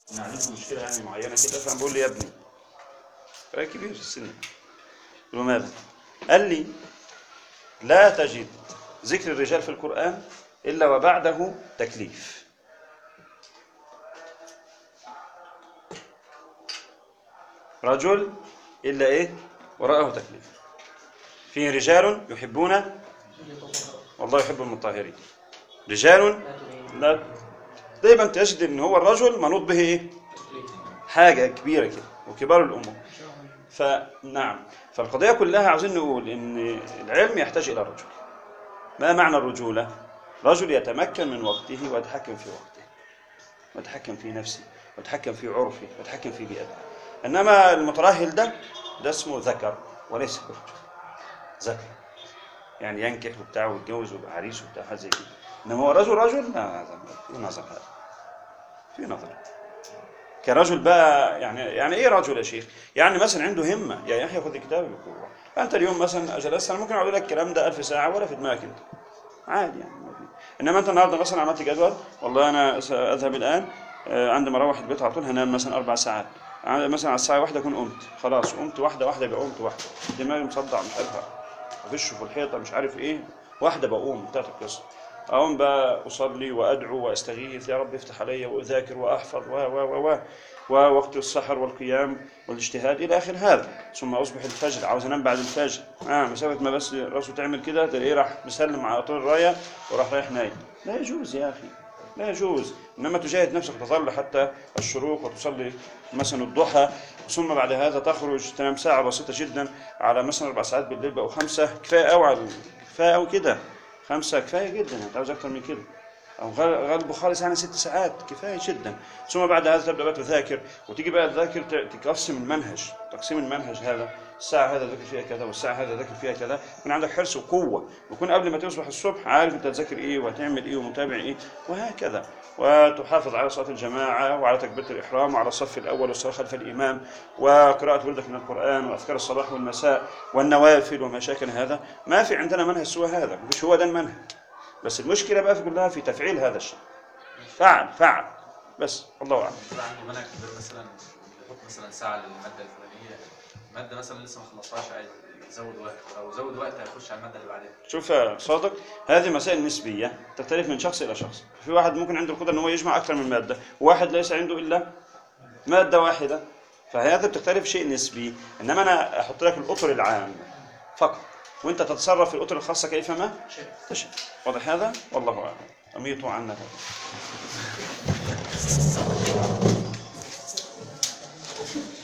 ان عندكم مشكله يعني معينه كده فانا بقول لي يا ابني راجل كبير في السن قلت له ماذا؟ قال لي لا تجد ذكر الرجال في القرآن إلا وبعده تكليف رجل إلا إيه وراءه تكليف فيه رجال يحبون والله يحب المطهرين رجال لا دايما تجد ان هو الرجل منوط به ايه حاجه كبيره كده وكبار الامور فنعم فالقضيه كلها عاوزين نقول ان العلم يحتاج الى رجل ما معنى الرجوله رجل يتمكن من وقته ويتحكم في وقته ويتحكم في نفسه ويتحكم في عرفه ويتحكم في بيئته انما المترهل ده ده اسمه ذكر وليس برجل ذكر يعني ينكح وبتاع ويتجوز ويبقى عريس وبتاع حاجه زي كده انما هو رجل رجل لا في نظر هذا في نظر كرجل بقى يعني يعني ايه رجل يا شيخ؟ يعني مثلا عنده همه يا يحيى خذ الكتاب بقوه انت اليوم مثلا جلست انا ممكن اقول لك الكلام ده ألف ساعه ولا في دماغك انت عادي يعني ما في انما انت النهارده مثلا عملت جدول والله انا ساذهب الان آه، عندما اروح البيت على طول هنام مثلا اربع ساعات ع- مثلا على الساعه واحدة اكون قمت خلاص قمت واحده واحده يبقى قمت واحده دماغي مصدع مش عارف افش في الحيطه مش عارف ايه واحده بقوم بتاعت القصه اقوم بقى اصلي وادعو واستغيث يا رب افتح علي واذاكر واحفظ و و و و ووقت السحر والقيام والاجتهاد الى اخر هذا ثم اصبح الفجر عاوز انام بعد الفجر اه مسافه ما بس راسه تعمل كده تلاقيه راح مسلم على طول الرايه وراح رايح نايم لا يجوز يا اخي لا يجوز انما تجاهد نفسك تظل حتى الشروق وتصلي مثلا الضحى ثم بعد هذا تخرج تنام ساعه بسيطه جدا على مثلا اربع ساعات بالليل بقوا خمسه كفايه قوي على كفايه قوي كده خمسه كفايه جدا انت عاوز اكتر من كده او غال- غالبه خالص يعني ست ساعات كفايه جدا ثم بعد هذا تبدا بقى تذاكر وتيجي بقى تذاكر ت- تقسم المنهج تقسيم المنهج هذا الساعه هذا ذاكر فيها كذا والساعه هذا ذاكر فيها كذا يكون عندك حرص وقوه ويكون قبل ما تصبح الصبح عارف انت تذاكر ايه وهتعمل ايه ومتابع ايه وهكذا وتحافظ على صلاه الجماعه وعلى تكبيره الاحرام وعلى الصف الاول والصلاه خلف الامام وقراءه وردك من القران واذكار الصباح والمساء والنوافل وما شاكل هذا ما في عندنا منهج سوى هذا مش هو ده المنهج بس المشكله بقى في كلها في تفعيل هذا الشيء فعل فعل بس الله اعلم يبقى عنده منهج كبير مثلا يحط مثلا ساعه للماده الفلانيه ماده مثلا لسه ما خلصهاش عايز يزود وقت او زود وقت هيخش على الماده اللي بعدها شوف يا صادق هذه مسائل نسبيه تختلف من شخص الى شخص في واحد ممكن عنده القدره ان هو يجمع اكثر من ماده وواحد ليس عنده الا ماده واحده فهذا بتختلف شيء نسبي انما انا احط لك الاطر العام فقط وانت تتصرف في الاطر الخاصه كيفما تشاء واضح هذا والله اعلم اميطوا عنا هذا